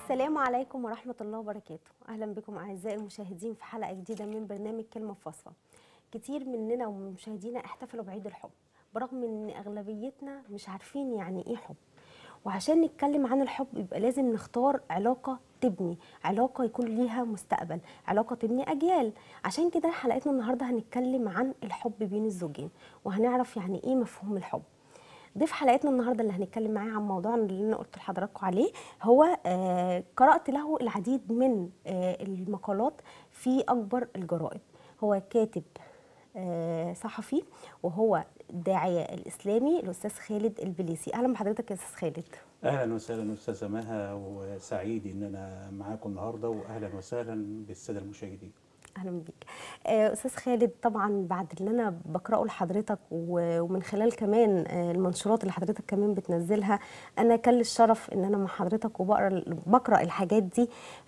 السلام عليكم ورحمة الله وبركاته أهلا بكم أعزائي المشاهدين في حلقة جديدة من برنامج كلمة فاصلة كتير مننا ومن مشاهدينا احتفلوا بعيد الحب برغم ان اغلبيتنا مش عارفين يعني ايه حب وعشان نتكلم عن الحب يبقى لازم نختار علاقة تبني علاقة يكون ليها مستقبل علاقة تبني أجيال عشان كده حلقتنا النهاردة هنتكلم عن الحب بين الزوجين وهنعرف يعني ايه مفهوم الحب ضيف حلقتنا النهارده اللي هنتكلم معاه عن موضوعنا اللي انا قلت لحضراتكم عليه هو آه قرات له العديد من آه المقالات في اكبر الجرائد هو كاتب آه صحفي وهو الداعيه الاسلامي الاستاذ خالد البليسي اهلا بحضرتك يا استاذ خالد اهلا وسهلا استاذه مها وسعيد ان انا معاكم النهارده واهلا وسهلا بالساده المشاهدين اهلا بيك آه، استاذ خالد طبعا بعد اللي انا بقراه لحضرتك و- ومن خلال كمان آه، المنشورات اللي حضرتك كمان بتنزلها انا كان لي الشرف ان انا مع حضرتك وبقرا بقرا الحاجات دي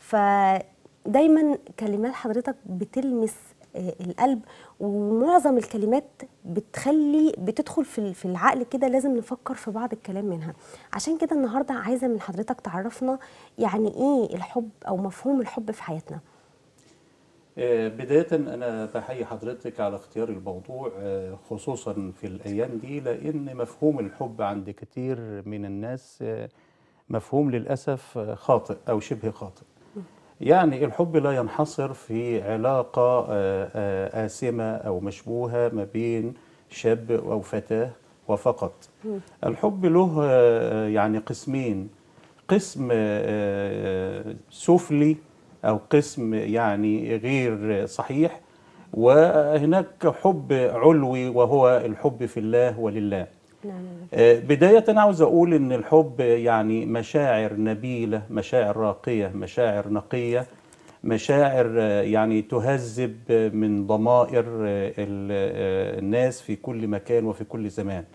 فدايما كلمات حضرتك بتلمس آه، القلب ومعظم الكلمات بتخلي بتدخل في ال- في العقل كده لازم نفكر في بعض الكلام منها عشان كده النهارده عايزه من حضرتك تعرفنا يعني ايه الحب او مفهوم الحب في حياتنا آه، بدايه انا بحيي حضرتك على اختيار الموضوع آه، خصوصا في الايام دي لان مفهوم الحب عند كتير من الناس آه، مفهوم للاسف آه، خاطئ او شبه خاطئ يعني الحب لا ينحصر في علاقه آه، آه، آسمه او مشبوهه ما بين شاب او فتاه وفقط الحب له آه، يعني قسمين قسم آه، سفلي او قسم يعني غير صحيح وهناك حب علوي وهو الحب في الله ولله نعم آه، بداية أنا عاوز أقول إن الحب يعني مشاعر نبيلة مشاعر راقية مشاعر نقية مشاعر آه، يعني تهذب آه، من ضمائر آه، ال- آه، الناس في كل مكان وفي كل زمان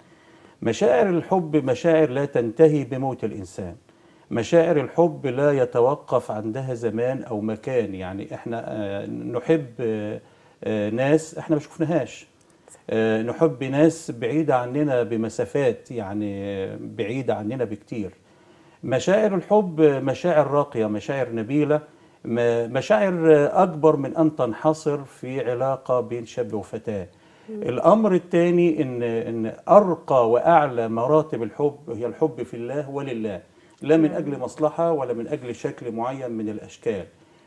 مشاعر الحب مشاعر لا تنتهي بموت الإنسان مشاعر الحب لا يتوقف عندها زمان أو مكان يعني إحنا آه، نحب آه، آه، ناس إحنا ما شفناهاش آه، نحب ناس بعيدة عننا بمسافات يعني آه، بعيدة عننا بكتير مشاعر الحب مشاعر راقية مشاعر نبيلة م- مشاعر آه، أكبر من أن تنحصر في علاقة بين شاب وفتاة الأمر الثاني إن إن أرقى وأعلى مراتب الحب هي الحب في الله ولله لا من أجل مصلحة ولا من أجل شكل معين من الأشكال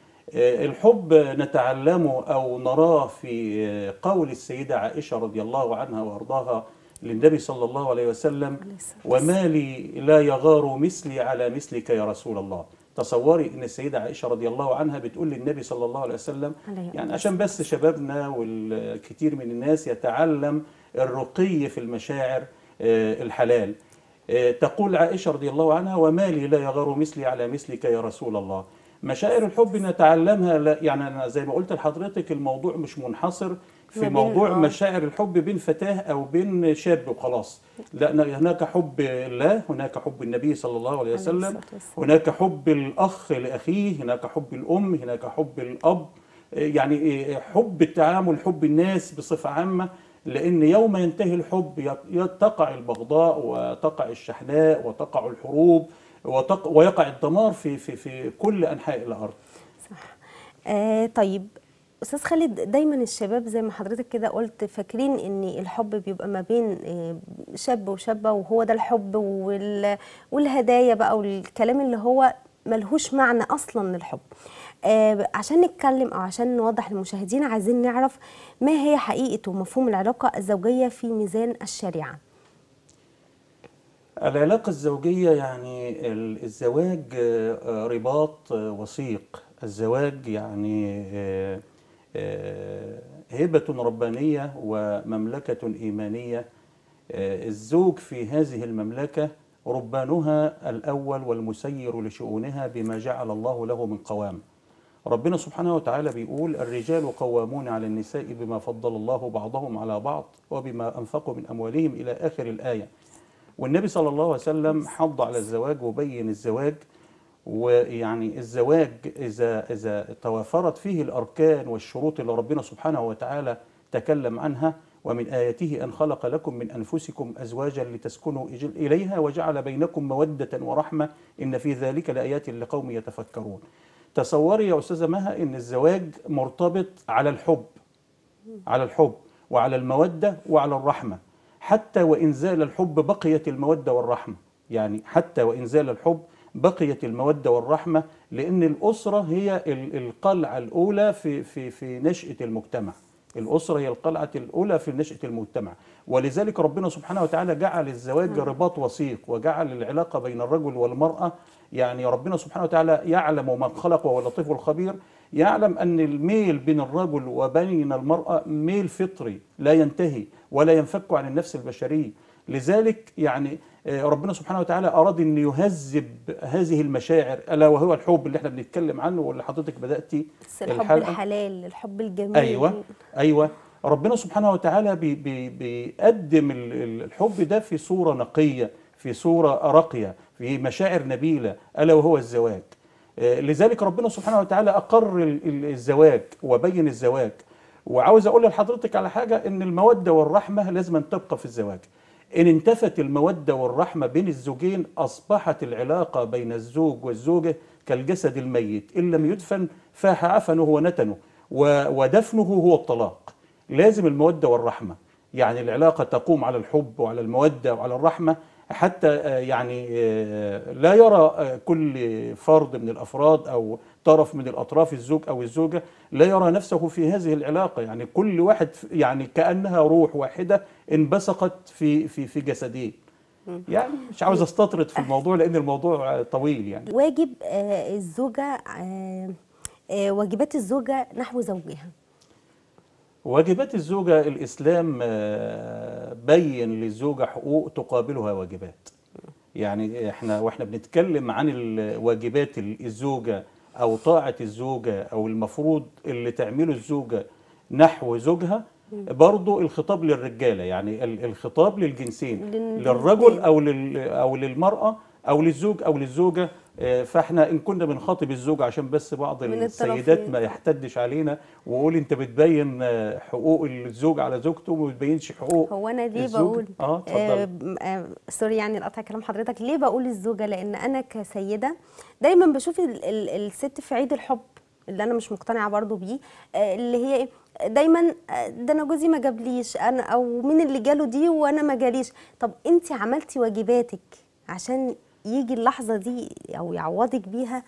آه، الحب نتعلمه أو نراه في آه، قول السيدة عائشة رضي الله عنها وأرضاها للنبي صلى الله عليه وسلم عليه الصلاة وما لي لا يغار مثلي على مثلك يا رسول الله تصوري ان السيده عائشه رضي الله عنها بتقول للنبي صلى الله عليه وسلم عليه يعني عشان بس شبابنا والكثير من الناس يتعلم الرقي في المشاعر آه، الحلال آه، تقول عائشه رضي الله عنها وما لي لا يغار مثلي على مثلك يا رسول الله مشاعر الحب نتعلمها لا يعني انا زي ما قلت لحضرتك الموضوع مش منحصر ما في بين- موضوع آه. مشاعر الحب بين فتاه او بين شاب وخلاص لا هناك حب الله هناك حب النبي صلى الله عليه وسلم الصلاة والسلام. هناك حب الأخ لأخيه هناك حب الأم هناك حب الأب يعني حب التعامل حب الناس بصفة عامة لأن يوم ينتهي الحب يق- تقع البغضاء وتقع الشحناء وتقع الحروب وتق ويقع الدمار في في في كل أنحاء الأرض صح آه طيب استاذ خالد دايما الشباب زي ما حضرتك كده قلت فاكرين ان الحب بيبقى ما بين آه، شاب وشابه وهو ده الحب وال والهدايا بقى والكلام اللي هو ملهوش معنى اصلا للحب آه عشان نتكلم او عشان نوضح للمشاهدين عايزين نعرف ما هي حقيقه ومفهوم العلاقه الزوجيه في ميزان الشريعه العلاقة الزوجية يعني ال- الزواج آه، رباط آه، وثيق الزواج يعني آه، آه، هبة ربانية ومملكة إيمانية آه، الزوج في هذه المملكة ربانها الأول والمسير لشؤونها بما جعل الله له من قوام ربنا سبحانه وتعالى بيقول الرجال قوامون على النساء بما فضل الله بعضهم على بعض وبما أنفقوا من أموالهم إلى آخر الآية والنبي صلى الله عليه وسلم حض على الزواج وبين الزواج ويعني الزواج إذا إذا توافرت فيه الأركان والشروط اللي ربنا سبحانه وتعالى تكلم عنها ومن آياته أن خلق لكم من أنفسكم أزواجا لتسكنوا إجل- إليها وجعل بينكم مودة ورحمة إن في ذلك لآيات لقوم يتفكرون تصوري يا أستاذة مها إن الزواج مرتبط على الحب على الحب وعلى المودة وعلى الرحمة حتى وإن زال الحب بقيت المودة والرحمة يعني حتى وإن زال الحب بقيت المودة والرحمة لأن الأسرة هي ال- القلعة الأولى في, في, في نشأة المجتمع الأسرة هي القلعة الأولى في نشأة المجتمع ولذلك ربنا سبحانه وتعالى جعل الزواج رباط وثيق وجعل العلاقة بين الرجل والمرأة يعني ربنا سبحانه وتعالى يعلم من خلق وهو اللطيف الخبير يعلم أن الميل بين الرجل وبين المرأة ميل فطري لا ينتهي ولا ينفك عن النفس البشرية لذلك يعني آه، ربنا سبحانه وتعالى أراد أن يهذب هذه المشاعر ألا وهو الحب اللي احنا بنتكلم عنه واللي حضرتك بدأتي بس الحب الحلقة. الحلال الحب الجميل ايوه ايوه ربنا سبحانه وتعالى بي بي بيقدم ال- ال- الحب ده في صوره نقيه في صوره راقيه في مشاعر نبيله الا وهو الزواج آه، لذلك ربنا سبحانه وتعالى اقر ال- ال- الزواج وبين الزواج وعاوز اقول لحضرتك على حاجه ان الموده والرحمه لازم أن تبقى في الزواج ان انتفت الموده والرحمه بين الزوجين اصبحت العلاقه بين الزوج والزوجه كالجسد الميت ان لم يدفن فاح عفنه ونتنه و- ودفنه هو الطلاق لازم المودة والرحمة يعني العلاقة تقوم على الحب وعلى المودة وعلى الرحمة حتى آه، يعني آه، لا يرى آه، كل فرد من الأفراد أو طرف من الأطراف الزوج أو الزوجة لا يرى نفسه في هذه العلاقة يعني كل واحد يعني كأنها روح واحدة انبثقت في في في جسدين يعني مش عاوز استطرد في الموضوع لأن الموضوع آه، طويل يعني واجب آه، الزوجة آه، آه، واجبات الزوجة نحو زوجها واجبات الزوجة الإسلام آه، بين للزوجة حقوق تقابلها واجبات يعني احنا واحنا بنتكلم عن الواجبات الزوجة أو طاعة الزوجة أو المفروض اللي تعمله الزوجة نحو زوجها برضو الخطاب للرجالة يعني ال- الخطاب للجنسين للجنسين. للرجل أو لل أو للمرأة أو للزوج أو للزوجة آه، فاحنا إن كنا بنخاطب الزوج عشان بس بعض من السيدات الطرفين. ما يحتدش علينا ويقول انت بتبين آه، حقوق الزوج على زوجته وما بتبينش حقوق هو انا ليه الزوج. بقول اه اتفضلي م- آه سوري يعني القطع كلام حضرتك ليه بقول الزوجه لان انا كسيده دايما بشوف ال ال الست في عيد الحب اللي انا مش مقتنعه برضو بيه آه اللي هي إيه؟ دايما آه، ده انا جوزي ما جابليش انا او مين اللي جاله دي وانا ما جاليش طب انت عملتي واجباتك عشان يجي اللحظه دي او يعوضك بيها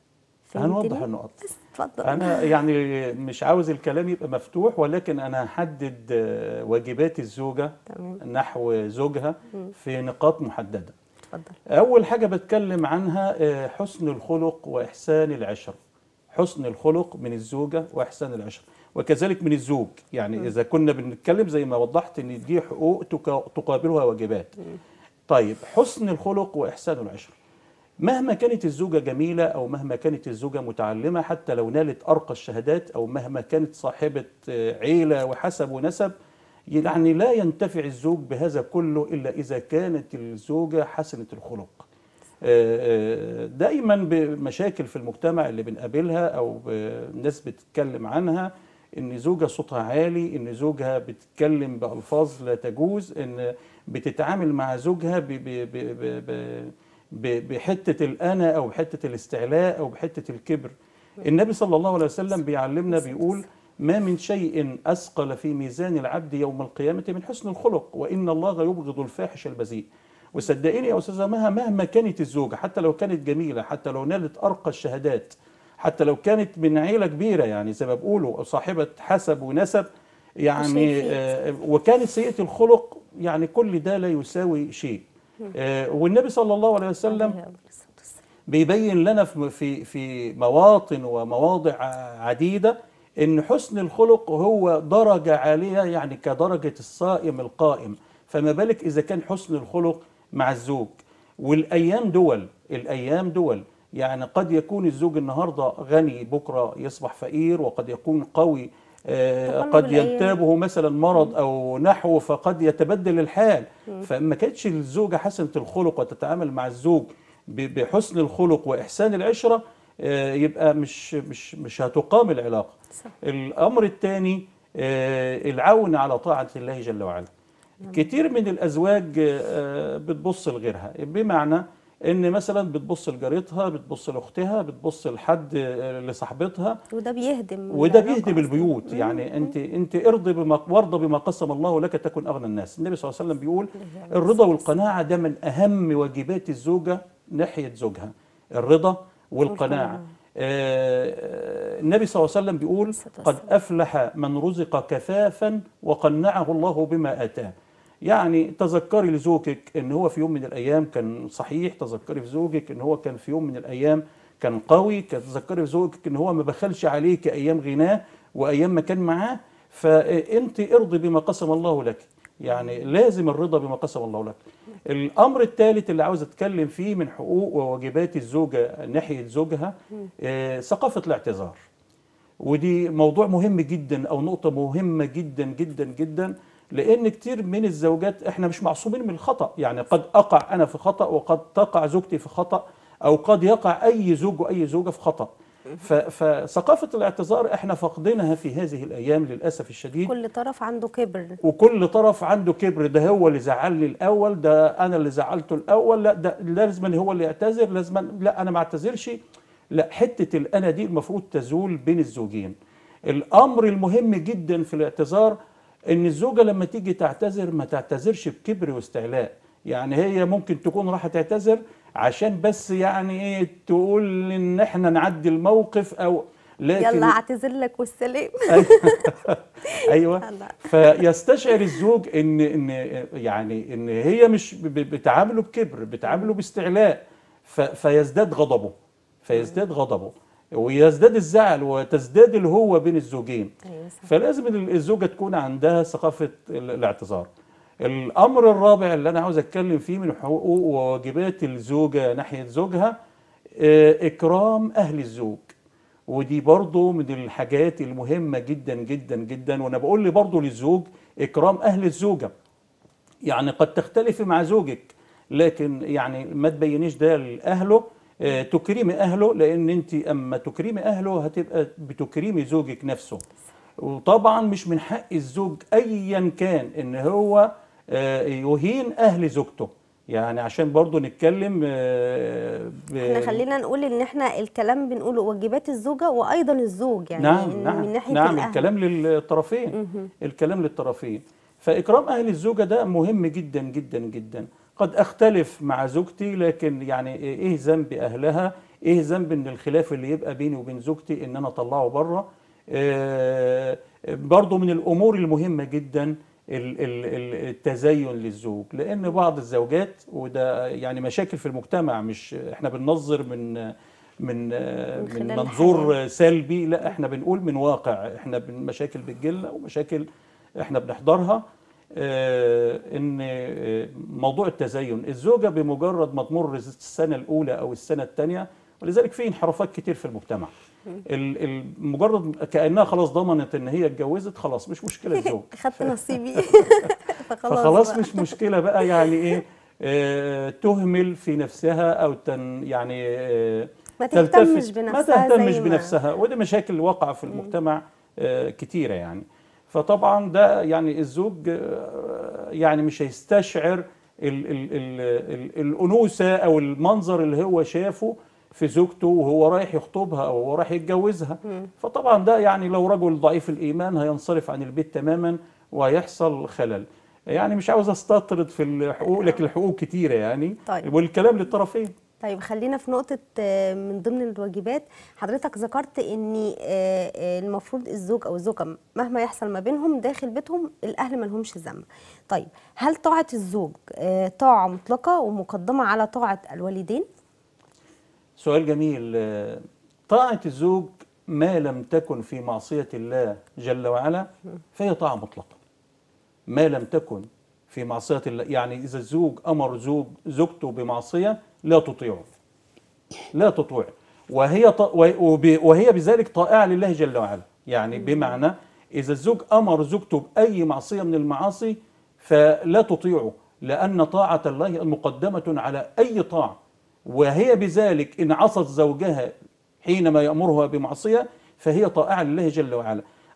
هنوضح فهمتني؟ النقط بس اتفضل انا يعني مش عاوز الكلام يبقى مفتوح ولكن انا هحدد آه، واجبات الزوجة تمام نحو زوجها في نقاط محددة اتفضل أول حاجة بتكلم عنها آه، حسن الخلق وإحسان العشرة حسن الخلق من الزوجة وإحسان العشرة وكذلك من الزوج يعني إذا كنا بنتكلم زي ما وضحت إن دي حقوق تكا- تقابلها واجبات طيب حسن الخلق وإحسان العشرة مهما كانت الزوجة جميلة أو مهما كانت الزوجة متعلمة حتى لو نالت أرقى الشهادات أو مهما كانت صاحبة آه، عيلة وحسب ونسب يعني لا ينتفع الزوج بهذا كله إلا إذا كانت الزوجة حسنة الخلق آه، آه، دائما بمشاكل في المجتمع اللي بنقابلها أو الناس بتتكلم عنها ان زوجها صوتها عالي ان زوجها بتتكلم بالفاظ لا تجوز ان بتتعامل مع زوجها ب ب ب ب ب ب بحته الانا او بحته الاستعلاء او بحته الكبر النبي صلى الله عليه وسلم بيعلمنا بيقول ما من شيء اثقل في ميزان العبد يوم القيامه من حسن الخلق وان الله يبغض الفاحش البذيء وصدقيني يا استاذه مها مهما كانت الزوجه حتى لو كانت جميله حتى لو نالت ارقى الشهادات حتى لو كانت من عيله كبيره يعني زي ما بيقولوا صاحبه حسب ونسب يعني وشايفين. آه وكانت سيئه الخلق يعني كل ده لا يساوي شيء آه والنبي صلى الله عليه وسلم عليه الصلاة والسلام. بيبين لنا في في في مواطن ومواضع عديده ان حسن الخلق هو درجه عاليه يعني كدرجه الصائم القائم فما بالك اذا كان حسن الخلق مع الزوج والايام دول الايام دول يعني قد يكون الزوج النهارده غني بكره يصبح فقير وقد يكون قوي آه، تقلب قد الأيام. ينتابه مثلا مرض او نحوه فقد يتبدل الحال فما كانتش الزوجه حسنه الخلق وتتعامل مع الزوج ب- بحسن الخلق واحسان العشره آه، يبقى مش مش مش هتقام العلاقه صح. الامر الثاني آه، العون على طاعة الله جل وعلا كتير من الأزواج آه، بتبص لغيرها بمعنى ان مثلا بتبص لجارتها بتبص لاختها بتبص لحد آه، لصاحبتها وده بيهدم وده العلاقة بيهدم أصلاً. البيوت يعني انت انت ارضي بما وارضى بما قسم الله لك تكن اغنى الناس النبي صلى الله عليه وسلم بيقول الرضا والقناعه ده من اهم واجبات الزوجه ناحيه زوجها الرضا والقناعه آه، النبي صلى الله عليه وسلم بيقول الصلاة قد افلح من رزق كفافا وقنعه الله بما اتاه يعني تذكري لزوجك ان هو في يوم من الايام كان صحيح تذكري في زوجك ان هو كان في يوم من الايام كان قوي تذكري في زوجك ان هو ما بخلش عليك ايام غناه وايام ما كان معاه فانت ارضي بما قسم الله لك يعني لازم الرضا بما قسم الله لك الامر الثالث اللي عاوز اتكلم فيه من حقوق وواجبات الزوجه ناحيه زوجها آه، ثقافه الاعتذار ودي موضوع مهم جدا او نقطه مهمه جدا جدا جدا لان كتير من الزوجات احنا مش معصومين من الخطا يعني قد اقع انا في خطا وقد تقع زوجتي في خطا او قد يقع اي زوج واي زوجه في خطا ف- فثقافه الاعتذار احنا فاقدينها في هذه الايام للاسف الشديد كل طرف عنده كبر وكل طرف عنده كبر ده هو اللي زعلني الاول ده انا اللي زعلته الاول لا ده لازم هو اللي يعتذر لازم لا انا ما اعتذرش لا حته الانا دي المفروض تزول بين الزوجين الامر المهم جدا في الاعتذار ان الزوجه لما تيجي تعتذر ما تعتذرش بكبر واستعلاء يعني هي ممكن تكون راح تعتذر عشان بس يعني ايه تقول ان احنا نعدي الموقف او لكن يلا اعتذر لك والسلام ايوه لا. فيستشعر الزوج ان ان يعني ان هي مش ب- ب- بتعامله بكبر بتعامله باستعلاء ف- فيزداد غضبه فيزداد غضبه ويزداد الزعل وتزداد الهوة بين الزوجين ايوه صح فلازم ال- الزوجة تكون عندها ثقافة ال- الاعتذار الأمر الرابع اللي أنا عاوز أتكلم فيه من حقوق وواجبات الزوجة ناحية زوجها آه، إكرام أهل الزوج ودي برضو من الحاجات المهمة جدا جدا جدا وأنا بقول لي برضو للزوج إكرام أهل الزوجة يعني قد تختلفي مع زوجك لكن يعني ما تبينيش ده لاهله آه، تكرمي اهله لان انت اما تكرمي اهله هتبقى بتكرمي زوجك نفسه وطبعا مش من حق الزوج ايا كان ان هو آه، يهين اهل زوجته يعني عشان برضو نتكلم آه، ب- احنا خلينا نقول ان احنا الكلام بنقوله واجبات الزوجه وايضا الزوج يعني نعم إن نعم من ناحيه نعم الأهل. الكلام للطرفين الكلام للطرفين فإكرام أهل الزوجة ده مهم جدا جدا جدا قد أختلف مع زوجتي لكن يعني إيه ذنب أهلها إيه ذنب إن الخلاف اللي يبقى بيني وبين زوجتي إن أنا أطلعه بره آه، برضو من الأمور المهمة جدا ال- ال- ال- التزين للزوج لأن بعض الزوجات وده يعني مشاكل في المجتمع مش إحنا بننظر من من من خلال منظور سلبي لا احنا بنقول من واقع احنا بن- مشاكل بتجيلنا ومشاكل احنا بنحضرها آه، ان آه، موضوع التزين الزوجه بمجرد ما تمر السنه الاولى او السنه الثانيه ولذلك في انحرافات كتير في المجتمع ال- ال- مجرد كانها خلاص ضمنت ان هي اتجوزت خلاص مش مشكله الزوج خدت نصيبي فخلاص فخلاص بقى. مش مشكله بقى يعني ايه آه، تهمل في نفسها او تن يعني آه، ما تهتمش تلتفت- بنفسها ما تهتمش زي ما- بنفسها ودي مشاكل واقعه في المجتمع آه، كتيره يعني فطبعا ده يعني الزوج آه، يعني مش هيستشعر ال ال ال ال الانوثه او المنظر اللي هو شافه في زوجته وهو رايح يخطبها او هو رايح يتجوزها فطبعا ده يعني لو رجل ضعيف الايمان هينصرف عن البيت تماما وهيحصل خلل يعني مش عاوز استطرد في الحقوق لكن الحقوق كتيره يعني طيب. والكلام للطرفين طيب خلينا في نقطة آه، من ضمن الواجبات حضرتك ذكرت ان آه، آه، المفروض الزوج او الزوجة مهما يحصل ما بينهم داخل بيتهم الاهل ما لهمش ذنب. طيب هل طاعة الزوج آه، طاعة مطلقة ومقدمة على طاعة الوالدين؟ سؤال جميل آه، طاعة الزوج ما لم تكن في معصية الله جل وعلا فهي طاعة مطلقة ما لم تكن في معصية الله يعني إذا الزوج أمر زوج زوجته بمعصية لا تطيعه لا تطيع وهي ط... وب- وهي بذلك طائعة لله جل وعلا يعني بمعنى إذا الزوج أمر زوجته بأي معصية من المعاصي فلا تطيعه لأن طاعة الله مقدمة على أي طاعة وهي بذلك إن عصت زوجها حينما يأمرها بمعصية فهي طائعة لله جل وعلا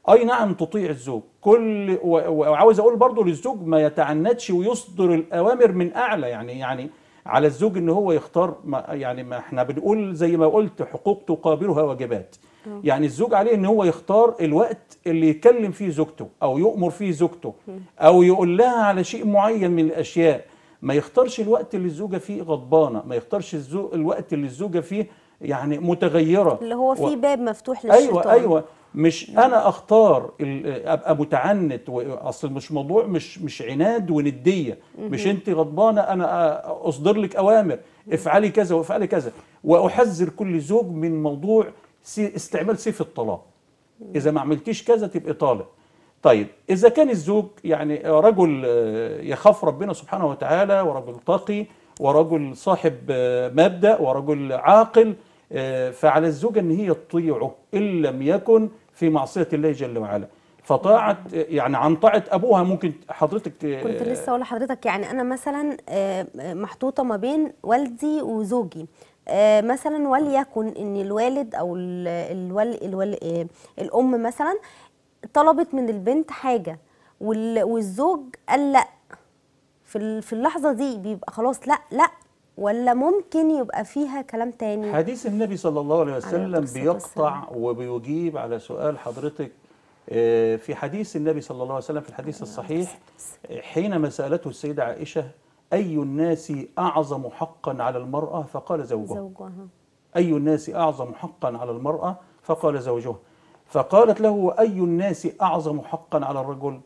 اي نعم تطيع الزوج كل و- و- وعاوز اقول برضو للزوج ما يتعنتش ويصدر الاوامر من اعلى يعني يعني على الزوج ان هو يختار ما يعني ما احنا بنقول زي ما قلت حقوق تقابلها واجبات يعني الزوج عليه ان هو يختار الوقت اللي يكلم فيه زوجته او يؤمر فيه زوجته او يقول لها على شيء معين من الاشياء ما يختارش الوقت اللي الزوجه فيه غضبانه ما يختارش الزو... الوقت اللي الزوجه فيه يعني متغيره اللي هو و- في باب مفتوح للشيطان ايوه ايوه مش انا اختار ال- ابقى متعنت و- اصل مش موضوع مش مش عناد ونديه مش انت غضبانه انا أ- اصدر لك اوامر افعلي كذا وافعلي كذا واحذر كل زوج من موضوع سي- استعمال سيف الطلاق اذا ما عملتيش كذا تبقى طالق طيب اذا كان الزوج يعني رجل آه، يخاف ربنا سبحانه وتعالى ورجل تقي ورجل صاحب آه، مبدا ورجل عاقل آه، فعلى الزوجه ان هي تطيعه ان لم يكن في معصيه الله جل وعلا فطاعه يعني عن طاعه ابوها ممكن حضرتك ت- كنت لسه اقول لحضرتك يعني انا مثلا آه، آه، محطوطه ما بين والدي وزوجي آه، مثلا وليكن ان الوالد او ال- الول الول آه، الام مثلا طلبت من البنت حاجه وال- والزوج قال لا في ال- في اللحظه دي بيبقى خلاص لا لا ولا ممكن يبقى فيها كلام تاني حديث النبي صلى الله عليه وسلم الصلاة بيقطع وبيجيب على سؤال حضرتك آه، في حديث النبي صلى الله عليه وسلم في الحديث الصحيح آه، حينما سألته السيدة عائشة أي الناس أعظم حقا على المرأة فقال زوجها زوجها أي الناس أعظم حقا على المرأة فقال زوجها فقالت له أي الناس أعظم حقا على الرجل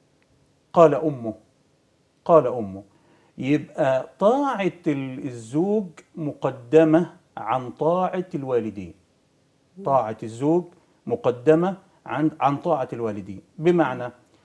قال أمه قال أمه يبقى طاعة ال- الزوج مقدمة عن طاعة الوالدين طاعة الزوج مقدمة عن عن طاعة الوالدين بمعنى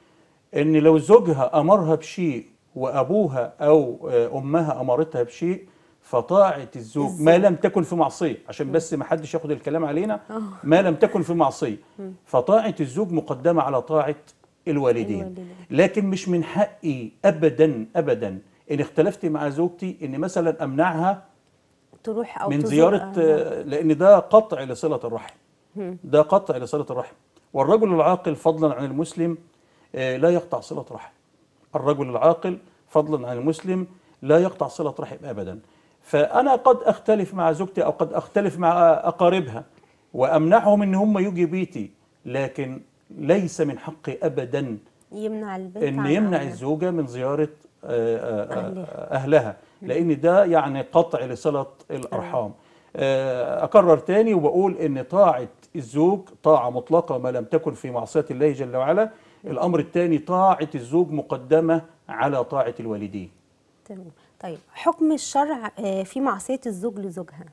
ان لو زوجها امرها بشيء وابوها او آه، امها امرتها بشيء فطاعه الزوج ما لم تكن في معصيه عشان بس ما حدش ياخد الكلام علينا ما لم تكن في معصيه فطاعه الزوج مقدمه على طاعه الوالدين الوالدين. لكن مش من حقي ابدا ابدا ان اختلفت مع زوجتي ان مثلا امنعها تروح او من تزور زيارة أهلها. آه، لأن ده قطع لصلة الرحم ده قطع لصلة الرحم والرجل العاقل فضلا عن المسلم آه، لا يقطع صلة رحم الرجل العاقل فضلا عن المسلم لا يقطع صلة رحم أبدا فأنا قد أختلف مع زوجتي أو قد أختلف مع أقاربها وأمنعهم إن هم يجي بيتي لكن ليس من حقي أبدا يمنع البنت ان عن يمنع أهلها. الزوجه من زياره آه، آه، آه، أهلها. اهلها لان ده يعني قطع لصله الارحام آه، اكرر تاني وبقول ان طاعه الزوج طاعه مطلقه ما لم تكن في معصيه الله جل وعلا الامر الثاني طاعه الزوج مقدمه على طاعه الوالدين تمام طيب حكم الشرع آه، في معصية الزوج لزوجها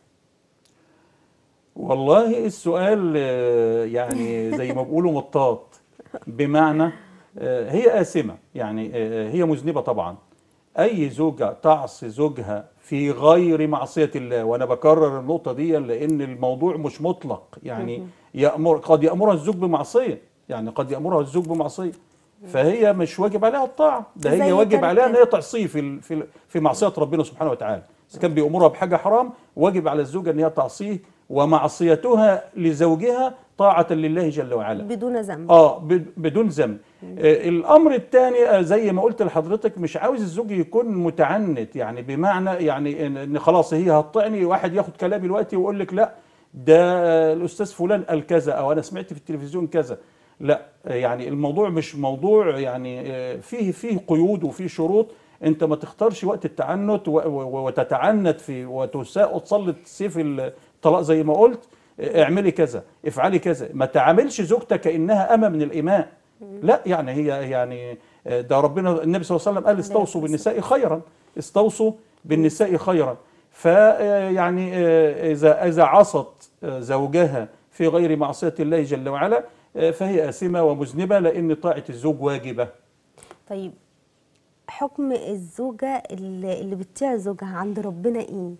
والله السؤال آه، يعني زي ما بيقولوا مطاط بمعنى آه، هي آثمة يعني آه، هي مذنبة طبعا أي زوجة تعصي زوجها في غير معصية الله وأنا بكرر النقطة دي لأن الموضوع مش مطلق يعني يأمر قد يأمرها الزوج بمعصية يعني قد يأمرها الزوج بمعصية فهي مش واجب عليها الطاعة ده زي هي واجب ترك- عليها ان هي تعصيه في ال- في ال- في معصية ربنا سبحانه وتعالى إذا كان بيأمرها بحاجة حرام واجب على الزوجة ان هي تعصيه ومعصيتها لزوجها طاعة لله جل وعلا بدون ذنب اه ب- بدون ذنب آه الامر الثاني آه زي ما قلت لحضرتك مش عاوز الزوج يكون متعنت يعني بمعنى يعني ان, إن خلاص هي هتطعني واحد ياخد كلامي دلوقتي ويقول لك لا ده آه، الاستاذ فلان قال كذا او انا سمعت في التلفزيون كذا لا آه، يعني الموضوع مش موضوع يعني آه، فيه فيه قيود وفيه شروط انت ما تختارش وقت التعنت و- و- وتتعنت في وتساء وتسلط سيف الطلاق زي ما قلت اعملي كذا افعلي كذا ما تعاملش زوجتك كانها امه من الاماء لا يعني هي يعني ده ربنا النبي صلى الله عليه وسلم قال استوصوا بالنساء خيرا استوصوا بالنساء خيرا فيعني اذا اذا عصت زوجها في غير معصيه الله جل وعلا فهي آثمة ومذنبة لأن طاعة الزوج واجبة طيب حكم الزوجة اللي اللي بتطيع زوجها عند ربنا ايه؟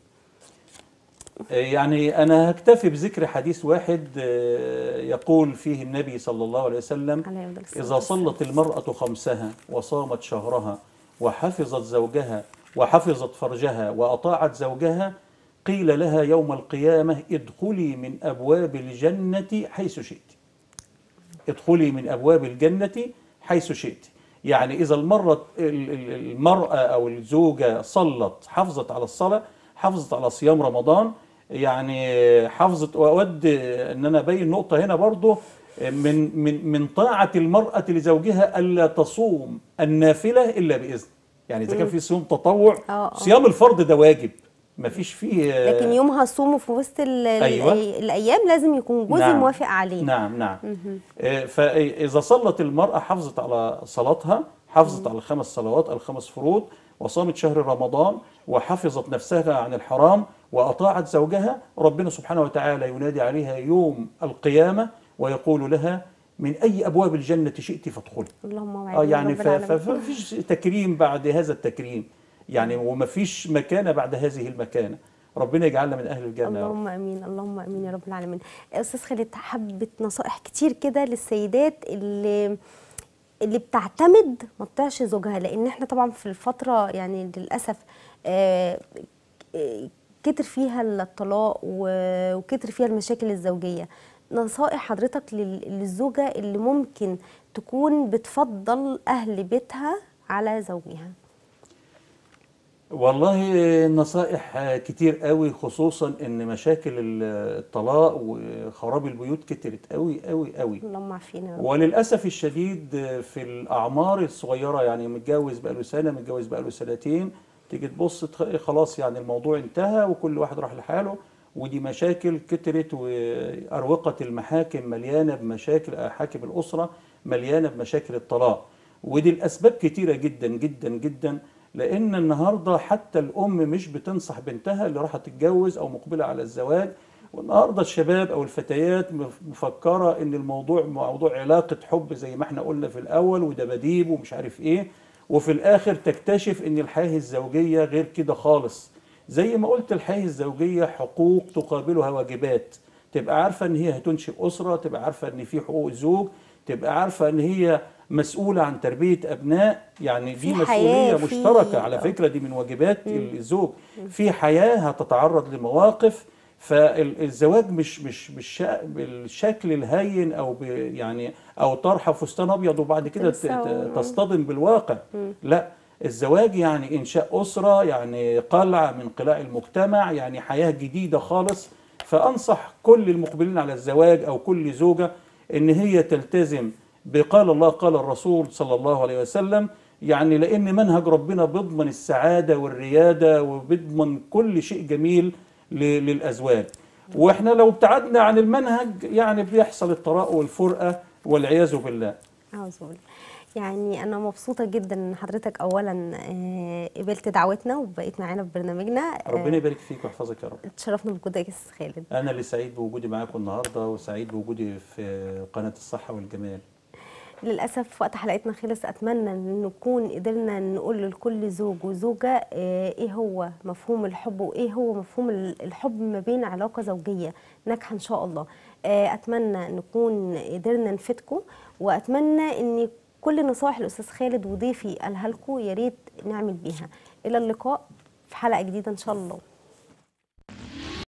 يعني أنا هكتفي بذكر حديث واحد آه، يقول فيه النبي صلى الله عليه وسلم عليه أفضل الصلاة إذا صلت المرأة خمسها وصامت شهرها وحفظت زوجها وحفظت فرجها وأطاعت زوجها قيل لها يوم القيامة ادخلي من أبواب الجنة حيث شئت ادخلي من ابواب الجنه حيث شئت يعني اذا المره ال- ال- المراه او الزوجه صلت حافظت على الصلاه حافظت على صيام رمضان يعني حافظت واود ان انا ابين نقطه هنا برضو من من من طاعه المراه لزوجها الا تصوم النافله الا باذن يعني اذا كان في صيام تطوع آه، آه. صيام الفرض ده واجب ما فيش فيه لكن يوم هصومه في وسط ال- ال- أيوة. الايام لازم يكون جوزي نعم. موافق عليه نعم نعم آه، فإذا صلت المرأة حافظت على صلاتها حافظت على الخمس صلوات الخمس فروض وصامت شهر رمضان وحفظت نفسها عن الحرام وأطاعت زوجها ربنا سبحانه وتعالى ينادي عليها يوم القيامة ويقول لها من أي أبواب الجنة شئت فادخلي اللهم اه وعدنا يعني رب ف- العالمين. ف- فمفيش تكريم بعد هذا التكريم يعني ومفيش مكانة بعد هذه المكانة ربنا يجعلنا من أهل الجنة يا رب. اللهم امين اللهم امين يا رب العالمين استاذ خالد حبه نصائح كتير كده للسيدات اللي اللي بتعتمد ما تطيعش زوجها لان احنا طبعا في الفتره يعني للاسف آه، آه، كتر فيها الطلاق و- وكتر فيها المشاكل الزوجيه نصائح حضرتك لل- للزوجه اللي ممكن تكون بتفضل اهل بيتها على زوجها والله نصائح كتير قوي خصوصا ان مشاكل الطلاق وخراب البيوت كترت قوي قوي قوي اللهم عافينا يا رب. وللاسف الشديد في الاعمار الصغيره يعني متجوز بقاله سنه متجوز بقاله سنتين تيجي تبص تخ- خلاص يعني الموضوع انتهى وكل واحد راح لحاله ودي مشاكل كترت واروقه المحاكم مليانه بمشاكل حاكم الاسره مليانه بمشاكل الطلاق ودي الاسباب كتيره جدا جدا جدا لان النهارده حتى الام مش بتنصح بنتها اللي راح تتجوز او مقبله على الزواج والنهارده الشباب او الفتيات مف- مفكره ان الموضوع موضوع علاقه حب زي ما احنا قلنا في الاول ودباديب ومش عارف ايه وفي الاخر تكتشف ان الحياه الزوجيه غير كده خالص زي ما قلت الحياه الزوجيه حقوق تقابلها واجبات تبقى عارفه ان هي هتنشئ اسره تبقى عارفه ان في حقوق زوج تبقى عارفه ان هي مسؤوله عن تربيه ابناء يعني دي في حياة، مسؤوليه في- مشتركه على فكره دي من واجبات الزوج في حياه هتتعرض لمواقف فالزواج مش مش بالش- بالشكل الهين او ب- يعني او طرحه فستان ابيض وبعد كده ت- تنسى و- ت- تصطدم بالواقع لا الزواج يعني انشاء اسره يعني قلعه من قلاع المجتمع يعني حياه جديده خالص فانصح كل المقبلين على الزواج او كل زوجه ان هي تلتزم بقال الله قال الرسول صلى الله عليه وسلم يعني لان منهج ربنا بيضمن السعاده والرياده وبيضمن كل شيء جميل ل- للازواج واحنا لو ابتعدنا عن المنهج يعني بيحصل الطلاق والفرقه والعياذ بالله أعوذ بالله يعني أنا مبسوطة جدا إن حضرتك أولا آه، قبلت دعوتنا وبقيت معانا في برنامجنا آه، ربنا يبارك فيك ويحفظك يا رب اتشرفنا بوجودك يا أستاذ خالد انا اللي سعيد بوجودي معاكم النهارده وسعيد بوجودي في قناه الصحه والجمال للأسف وقت حلقتنا خلص أتمنى إن نكون قدرنا نقول لكل زوج وزوجة آه، إيه هو مفهوم الحب وإيه هو مفهوم ال- الحب ما بين علاقة زوجية ناجحة إن شاء الله آه، أتمنى نكون قدرنا نفيدكم وأتمنى إن كل نصائح الأستاذ خالد وضيفي قالها لكم يا ريت نعمل بيها إلى اللقاء في حلقة جديدة إن شاء الله